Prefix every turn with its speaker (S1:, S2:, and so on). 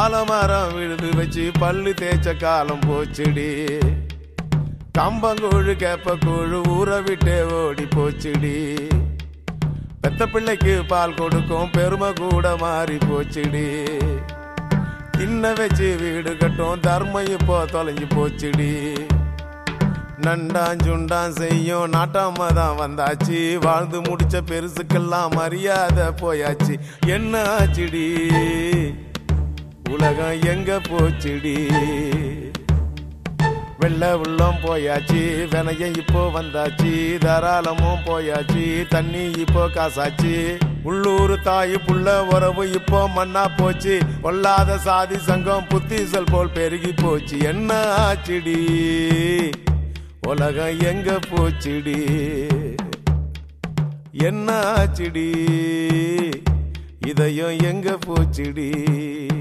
S1: ஆலமரம் விழுது வச்சு பல்லு தேய்ச்ச காலம் போச்சுடி கம்பங்கூழு கேப்ப கூழு ஊற விட்டே ஓடி போச்சுடி பெத்த பிள்ளைக்கு பால் கொடுக்கும் பெருமை கூட மாறி போச்சுடி தின்ன வச்சு வீடு கட்டும் தர்மம் இப்போ தொலைஞ்சு போச்சுடி நண்டான் சுண்டான் செய்யும் நாட்டாம தான் வந்தாச்சு வாழ்ந்து முடிச்ச பெருசுக்கெல்லாம் மரியாதை போயாச்சு என்ன ஆச்சுடி உலகம் எங்க போச்சுடி வெள்ள உள்ளம் போயாச்சு வினயம் இப்போ வந்தாச்சு தாராளமும் போயாச்சு தண்ணி இப்போ காசாச்சு உள்ளூர் தாய் புள்ள உறவு இப்போ மண்ணா போச்சு கொல்லாத சாதி சங்கம் புத்திசல் போல் பெருகி போச்சு என்ன ஆச்சுடி உலகம் எங்க போச்சுடி என்ன ஆச்சுடி இதயம் எங்க போச்சுடி